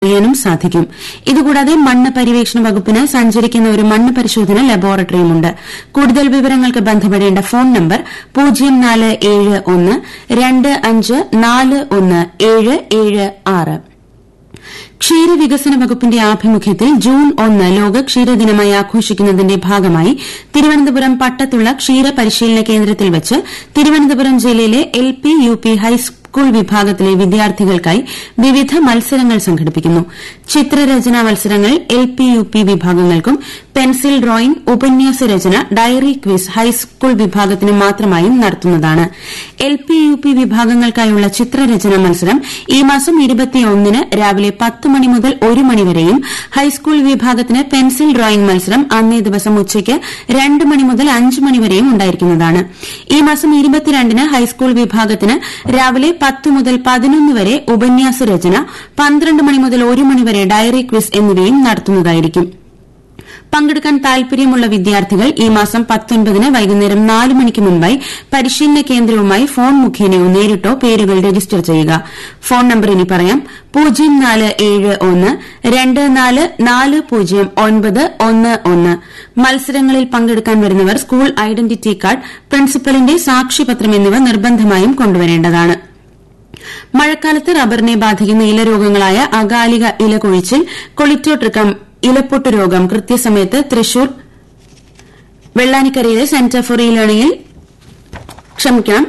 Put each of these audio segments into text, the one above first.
അറിയാനും സാധിക്കും ഇതുകൂടാതെ മണ്ണ് പര്യവേക്ഷണ വകുപ്പിന് സഞ്ചരിക്കുന്ന ഒരു മണ്ണ് പരിശോധന ലബോറട്ടറിയുമുണ്ട് കൂടുതൽ വിവരങ്ങൾക്ക് ബന്ധപ്പെടേണ്ട ഫോൺ നമ്പർ പൂജ്യം നാല് ഏഴ് ഒന്ന് രണ്ട് അഞ്ച് നാല് ഒന്ന് ഏഴ് ഏഴ് ആറ് ക്ഷീരവികസന വകുപ്പിന്റെ ആഭിമുഖ്യത്തിൽ ജൂൺ ഒന്ന് ലോക ക്ഷീരദിനമായി ആഘോഷിക്കുന്നതിന്റെ ഭാഗമായി തിരുവനന്തപുരം പട്ടത്തുള്ള ക്ഷീര പരിശീലന കേന്ദ്രത്തിൽ വച്ച് തിരുവനന്തപുരം ജില്ലയിലെ L P U P high school വിഭാഗത്തിലെ വിദ്യാർത്ഥികൾക്കായി വിവിധ മത്സരങ്ങൾ സംഘടിപ്പിക്കുന്നു ചിത്രരചനാ മത്സരങ്ങൾ എൽ പി യു പി വിഭാഗങ്ങൾക്കും പെൻസിൽ ഡ്രോയിംഗ് ഉപന്യാസ രചന ഡയറി ക്വിസ് ഹൈസ്കൂൾ വിഭാഗത്തിന് മാത്രമായും നടത്തുന്നതാണ് എൽ പി യു പി വിഭാഗങ്ങൾക്കായുള്ള ചിത്രരചനാ മത്സരം ഈ മാസം ഇരുപത്തിയൊന്നിന് രാവിലെ പത്ത് മണി മുതൽ ഒരു മണിവരെയും ഹൈസ്കൂൾ വിഭാഗത്തിന് പെൻസിൽ ഡ്രോയിംഗ് മത്സരം അന്നേ ദിവസം ഉച്ചയ്ക്ക് രണ്ട് മണി മുതൽ അഞ്ച് മണിവരെയും ഉണ്ടായിരിക്കുന്നതാണ് ഈ മാസം ഇരുപത്തിരണ്ടിന് ഹൈസ്കൂൾ വിഭാഗത്തിന് രാവിലെ പത്ത് മുതൽ പതിനൊന്ന് വരെ ഉപന്യാസ രചന പന്ത്രണ്ട് മണി മുതൽ ഒരു മണിവരെ ഡയറി ക്വിസ് എന്നിവയും നടത്തുന്നതായിരിക്കും പങ്കെടുക്കാൻ താൽപര്യമുള്ള വിദ്യാർത്ഥികൾ ഈ മാസം പത്തൊൻപതിന് വൈകുന്നേരം നാല് മണിക്ക് മുൻപായി പരിശീലന കേന്ദ്രവുമായി ഫോൺ മുഖേനയോ നേരിട്ടോ പേരുകൾ രജിസ്റ്റർ ചെയ്യുക ഫോൺ നമ്പർ ഇനി പറയാം പൂജ്യം നാല് ഏഴ് ഒന്ന് രണ്ട് നാല് നാല് പൂജ്യം ഒൻപത് ഒന്ന് ഒന്ന് മത്സരങ്ങളിൽ പങ്കെടുക്കാൻ വരുന്നവർ സ്കൂൾ ഐഡന്റിറ്റി കാർഡ് പ്രിൻസിപ്പലിന്റെ സാക്ഷ്യപത്രം എന്നിവ നിർബന്ധമായും കൊണ്ടുവരേണ്ടതാണ് മഴക്കാലത്ത് റബ്ബറിനെ ബാധിക്കുന്ന ഇലരോഗങ്ങളായ അകാലിക ഇലകൊഴിച്ചിൽ കൊളിറ്റോട്രിക്കം ഇലപ്പൊട്ട് രോഗം കൃത്യസമയത്ത് തൃശൂർ വെള്ളാനിക്കരയിലെ സെന്റർ ഫോർ ഇ ലേണിംഗിൽ ക്ഷമിക്കണം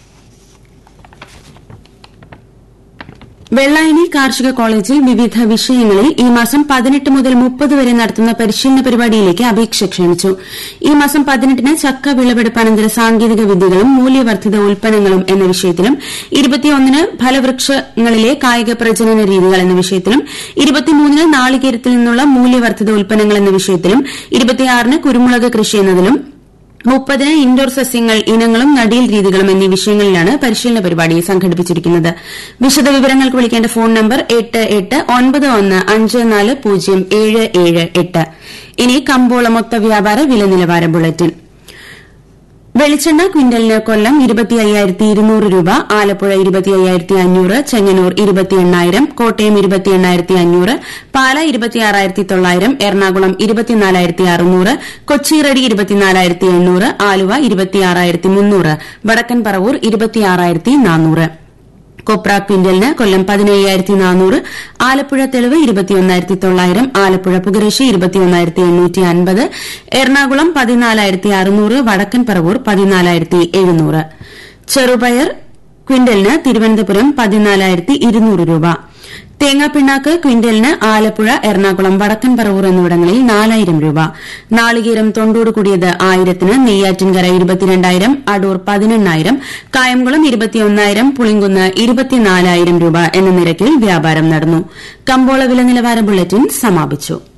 വെള്ളായണി കാർഷിക കോളേജിൽ വിവിധ വിഷയങ്ങളിൽ ഈ മാസം പതിനെട്ട് മുതൽ മുപ്പത് വരെ നടത്തുന്ന പരിശീലന പരിപാടിയിലേക്ക് അപേക്ഷ ക്ഷണിച്ചു ഈ മാസം പതിനെട്ടിന് ചക്ക വിളവെടുപ്പാനന്തര സാങ്കേതിക വിദ്യകളും മൂല്യവർദ്ധിത ഉൽപ്പന്നങ്ങളും എന്ന വിഷയത്തിലും ഇരുപത്തിയൊന്നിന് ഫലവൃക്ഷങ്ങളിലെ കായിക പ്രജനന രീതികൾ എന്ന വിഷയത്തിലും ഇരുപത്തിമൂന്നിന് നാളികേരത്തിൽ നിന്നുള്ള മൂല്യവർദ്ധിത ഉൽപ്പന്നങ്ങൾ എന്ന വിഷയത്തിലും ഇരുപത്തിയാറിന് കുരുമുളക് കൃഷി എന്നതിലും മുപ്പതിന് ഇൻഡോർ സസ്യങ്ങൾ ഇനങ്ങളും നടീൽ രീതികളും എന്നീ വിഷയങ്ങളിലാണ് പരിശീലന പരിപാടി സംഘടിപ്പിച്ചിരിക്കുന്നത് വിശദവിവരങ്ങൾക്ക് വിളിക്കേണ്ട ഫോൺ നമ്പർ എട്ട് എട്ട് ഒൻപത് ഒന്ന് അഞ്ച് നാല് പൂജ്യം ഏഴ് ഏഴ് എട്ട് ഇനി കമ്പോള മൊത്ത വ്യാപാര വില നിലവാര ബുള്ളറ്റിൻ വെളിച്ചെണ്ണ ക്വിന്റലിന് കൊല്ലം ഇരുപത്തി അയ്യായിരത്തി ഇരുന്നൂറ് രൂപ ആലപ്പുഴ ഇരുപത്തി അയ്യായിരത്തി അഞ്ഞൂറ് ചെങ്ങന്നൂർ ഇരുപത്തി എണ്ണായിരം കോട്ടയം ഇരുപത്തി എണ്ണായിരത്തി അഞ്ഞൂറ് പാല ഇരുപത്തിയാറായിരത്തി തൊള്ളായിരം എറണാകുളം ഇരുപത്തിനാലായിരത്തി അറുന്നൂറ് കൊച്ചിറടി ഇരുപത്തിനാലായിരത്തി എണ്ണൂറ് ആലുവ ഇരുപത്തിയാറായിരത്തി മുന്നൂറ് വടക്കൻ പറവൂർ ഇരുപത്തിയാറായിരത്തി നാനൂറ് കൊപ്ര ക്വിന്റലിന് കൊല്ലം പതിനയ്യായിരത്തി നാനൂറ് ആലപ്പുഴ തെളിവ് ഇരുപത്തിയൊന്നായിരത്തി തൊള്ളായിരം ആലപ്പുഴ പുകരശി ഇരുപത്തിയൊന്നായിരത്തി എണ്ണൂറ്റി അൻപത് എറണാകുളം പതിനാലായിരത്തി അറുന്നൂറ് വടക്കൻ പറവൂർ പതിനാലായിരത്തി എഴുന്നൂറ് ചെറുപയർ ക്വിന്റലിന് തിരുവനന്തപുരം പതിനാലായിരത്തി ഇരുന്നൂറ് രൂപ തേങ്ങാപ്പിണ്ണാക്ക് ക്വിന്റലിന് ആലപ്പുഴ എറണാകുളം വടക്കൻ പറവൂർ എന്നിവിടങ്ങളിൽ നാലായിരം രൂപ നാളികേരം തൊണ്ടോട് കൂടിയത് ആയിരത്തിന് നെയ്യാറ്റിൻകര ഇരുപത്തിരണ്ടായിരം അടൂർ പതിനെണ്ണായിരം കായംകുളം ഇരുപത്തിയൊന്നായിരം പുളിങ്കുന്ന് ഇരുപത്തിനാലായിരം രൂപ എന്ന നിരക്കിൽ വ്യാപാരം നടന്നു കമ്പോള വില നിലവാര ബുള്ളറ്റിൻ സമാപിച്ചു